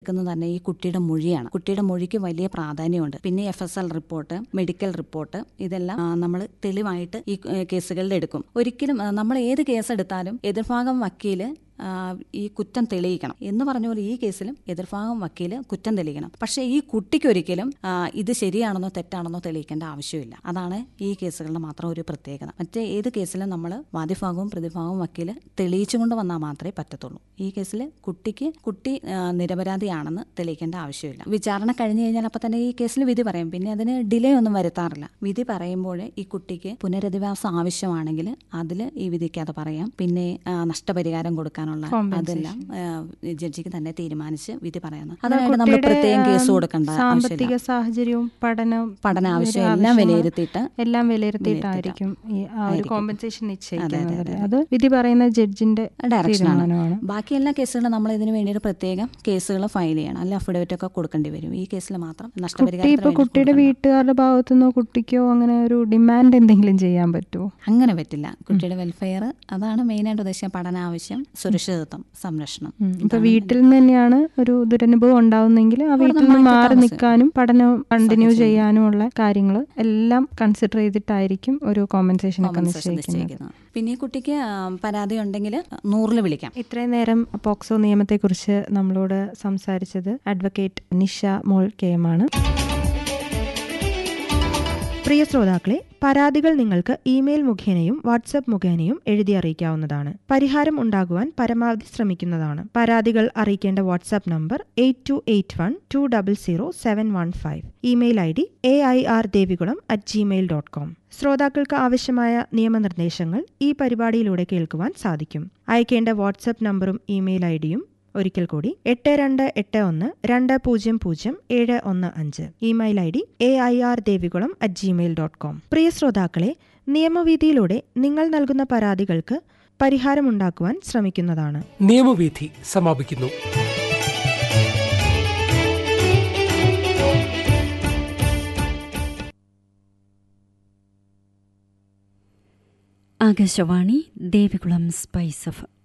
എടുക്കുന്നത് തന്നെ ഈ കുട്ടിയുടെ മൊഴിയാണ് കുട്ടിയുടെ മൊഴിക്ക് വലിയ പ്രാധാന്യമുണ്ട് പിന്നെ F S L report medical report ഇതെല്ലാം നമ്മൾ തെളിവായിട്ട് ഈ ഏഹ്, കേസുകളിൽ എടുക്കും ഒരിക്കലും നമ്മൾ ഏത് കേസ് എടുത്താലും എതിർഭാഗം വക്കീല് ആ, ഈ കുറ്റം തെളിയിക്കണം എന്ന് പറഞ്ഞ പോലെ ഈ കേസിലും എതിർഭാഗം വക്കീല് കുറ്റം തെളിയിക്കണം പക്ഷേ ഈ കുട്ടിക്ക് ഒരിക്കലും ആ, ഇത് ശരിയാണെന്നോ തെറ്റാണെന്നോ തെളിയിക്കേണ്ട ആവശ്യമില്ല അതാണ് ഈ കേസുകളുടെ മാത്രം ഒരു പ്രത്യേകത മറ്റേ ഏത് കേസിലും നമ്മൾ വാദിഭാഗവും പ്രതിഭാഗവും വക്കീല് തെളിയിച്ചുകൊണ്ട് വന്നാൽ മാത്രമേ പറ്റത്തുള്ളൂ ഈ കേസിൽ കുട്ടിക്ക് കുട്ടി ആ, നിരപരാധിയാണെന്ന് തെളിയിക്കേണ്ട ആവശ്യമില്ല വിചാരണ കഴിഞ്ഞു കഴിഞ്ഞാൽ അപ്പം തന്നെ ഈ കേസിൽ വിധി പറയും പിന്നെ അതിന് ഡിലേ ഒന്നും വരുത്താറില്ല വിധി പറയുമ്പോൾ ഈ കുട്ടിക്ക് പുനരധിവാസം ആവശ്യമാണെങ്കിൽ അതിൽ ഈ വിധിക്ക് അത് പറയാം പിന്നെ ആ, നഷ്ടപരിഹാരം കൊടുക്കാനുള്ള അതെല്ലാം ആ, ജഡ്ജിക്ക് തന്നെ തീരുമാനിച്ച് വിധി പറയുന്നത് അതിനായിട്ട് നമ്മൾ പ്രത്യേകം കേസ് കൊടുക്കേണ്ട ആവശ്യമില്ല സാമ്പത്തിക സാഹചര്യവും പഠനം പഠന ആവശ്യം എല്ലാം വിലയിരുത്തിയിട്ട് എല്ലാം വിലയിരുത്തിയിട്ടായിരിക്കും ഈ ആ ഒരു കോമ്പൻസേഷൻ നിശ്ചയിക്കുന്നത് അല്ലേ? അത് വിധി പറയുന്ന ജഡ്ജിന്റെ ഡയറക്ഷനാണ് തീരുമാനമാണ് ബാക്കി എല്ലാ കേസുകളും നമ്മൾ ഇതിന് വേണ്ടിയിട്ട് പ്രത്യേകം കേസുകൾ ഫയൽ ചെയ്യണം അല്ല അഫിഡവിറ്റ് ഒക്കെ കൊടുക്കേണ്ടി വരും ഈ കേസിൽ മാത്രം കുട്ടി നഷ്ടപരിഹാരത്തിന് ഇപ്പൊ വേണ്ടി കുട്ടിയുടെ വീട്ടുകാരുടെ ഭാഗത്തുനിന്നോ കുട്ടിക്കോ അങ്ങനെ ഒരു ഡിമാൻഡ് എന്തെങ്കിലും ചെയ്യാൻ പറ്റുമോ അങ്ങനെ പറ്റില്ല കുട്ടിയുടെ വെൽഫെയർ അതാണ് മെയിനായിട്ട് ഉദ്ദേശിച്ച പഠനാവശ്യം സുരക്ഷിതത്വം സംരക്ഷണം ഇപ്പൊ വീട്ടിൽ നിന്ന് തന്നെയാണ് ഒരു ദുരനുഭവം ഉണ്ടാവുന്നെങ്കിൽ ആ വീട്ടിൽ നിന്ന് മാറി നിൽക്കാനും പഠനം കണ്ടിന്യൂ ചെയ്യാനും ഉള്ള കാര്യങ്ങൾ എല്ലാം കൺസിഡർ ചെയ്തിട്ടായിരിക്കും ഒരു കോമ്പൻസേഷൻ ഒക്കെ Compensation നിശ്ചയിക്കുന്നത് നിശ്ചയിക്കുന്നത് പിന്നെ ഈ കുട്ടിക്ക് ആ, പരാതി ഉണ്ടെങ്കിൽ നൂറിൽ വിളിക്കാം ഇത്രയും നേരം പോക്സോ നിയമത്തെക്കുറിച്ച് നമ്മളോട് സംസാരിച്ചത് advocate Nisha Mol K M ആണ് പ്രിയ ശ്രോതാക്കളെ പരാതികൾ നിങ്ങൾക്ക് ഇമെയിൽ മുഖേനയും വാട്സപ്പ് മുഖേനയും എഴുതി അറിയിക്കാവുന്നതാണ് പരിഹാരം ഉണ്ടാകുവാൻ പരമാവധി ശ്രമിക്കുന്നതാണ് പരാതികൾ അറിയിക്കേണ്ട WhatsApp number eight two eight one two double zero seven one five email I D A I R Devikulam at Gmail dot com ശ്രോതാക്കൾക്ക് ആവശ്യമായ നിയമനിർദ്ദേശങ്ങൾ ഈ പരിപാടിയിലൂടെ കേൾക്കുവാൻ സാധിക്കും അയക്കേണ്ട വാട്സപ്പ് നമ്പറും ഇമെയിൽ ഐ ഡിയും ഒരിക്കൽ കൂടി എട്ട് രണ്ട് എട്ട് ഒന്ന് രണ്ട് പൂജ്യം പൂജ്യം ഏഴ് ഒന്ന് അഞ്ച് email I D A I R Devikulam at Gmail dot com പ്രിയ ശ്രോതാക്കളെ നിയമവിധിയിലൂടെ നിങ്ങൾ നൽകുന്ന പരാതികൾക്ക് പരിഹാരമുണ്ടാക്കുവാൻ ശ്രമിക്കുന്നതാണ് നിയമവീഥി സമാപിക്കുന്നു ആകാശവാണി ദേവികുളം സ്പൈസ് ഓഫ്